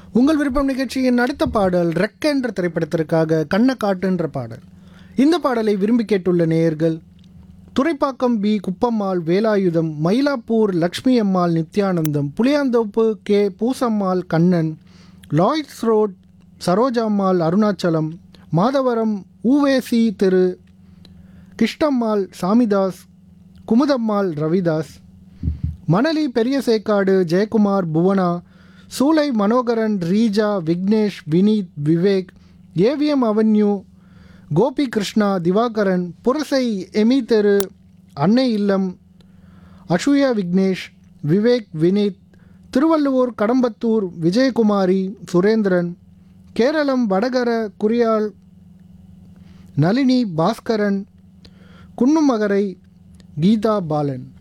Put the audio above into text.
உங்கள் விருப்பம் நிகழ்ச்சியின் அடுத்த பாடல் ரெக்க என்ற திரைப்படத்திற்காக கண்ணக்காட்டு என்ற பாடல் இந்த பாடலை விரும்பி கேட்டுள்ள நேயர்கள் Thuraipakkam P Kuppammal Velayudham Mylapore Lakshmi Ammal Nithyanandam Puliyanthope K Poosammal Kannan Lloyds road Sarojammal Arunachalam Madhavaram ஊவேசி திரு கிருஷ்ணம்மாள் சாமிதாஸ் குமுதம்மாள் ரவிதாஸ் மணலி பெரிய சேக்காடு ஜெயக்குமார் புவனா சூலை மனோகரன் ரீஜா விக்னேஷ் வினீத் விவேக் ஏவிஎம் அவென்யூ கோபி கிருஷ்ணா திவாகரன் புரசை எமி தெரு அன்னை இல்லம் அஷுயா விக்னேஷ் விவேக் வினீத் திருவள்ளுவூர் கடம்பத்தூர் விஜயகுமாரி சுரேந்திரன் கேரளம் வடகர குறியால் நளினி பாஸ்கரன் குன்னுமகரை கீதா பாலன்